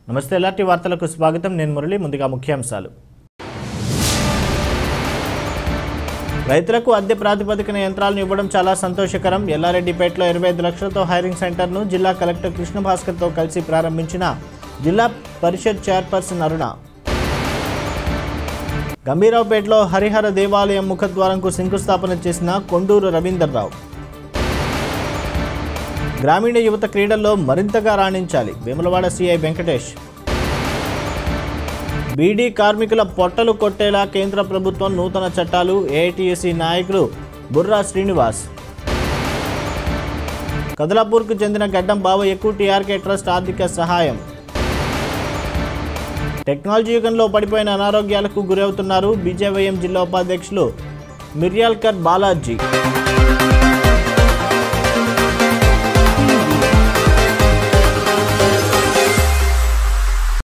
నమస్తే ఎలాంటి వార్తలకు స్వాగతం నేను మురళి ముందుగా ముఖ్యాంశాలు రైతులకు అద్దె ప్రాతిపదికన యంత్రాలను ఇవ్వడం చాలా సంతోషకరం ఎల్లారెడ్డిపేటలో ఇరవై ఐదు లక్షలతో హైరింగ్ సెంటర్ను జిల్లా కలెక్టర్ కృష్ణ భాస్కర్తో కలిసి ప్రారంభించిన జిల్లా పరిషత్ చైర్పర్సన్ అరుణ గంభీరావుపేటలో హరిహర దేవాలయం ముఖద్వారంకు శంకుస్థాపన చేసిన కొండూరు రవీందర్రావు గ్రామీణ యువత క్రీడల్లో మరింతగా రాణించాలి వేములవాడ సిఐ వెంకటేష్ బీడీ కార్మికుల పొట్టలు కొట్టేలా కేంద్ర ప్రభుత్వం నూతన చట్టాలు ఏఐటీఎస్సీ నాయకులు బుర్రా శ్రీనివాస్ కదలాపూర్కు చెందిన గడ్డం బావయ్యకు టీఆర్కే ట్రస్ట్ ఆర్థిక సహాయం టెక్నాలజీ యుగంలో పడిపోయిన అనారోగ్యాలకు గురవుతున్నారు బీజేవైఎం జిల్లా ఉపాధ్యక్షులు మిర్యాల్కర్ బాలాజీ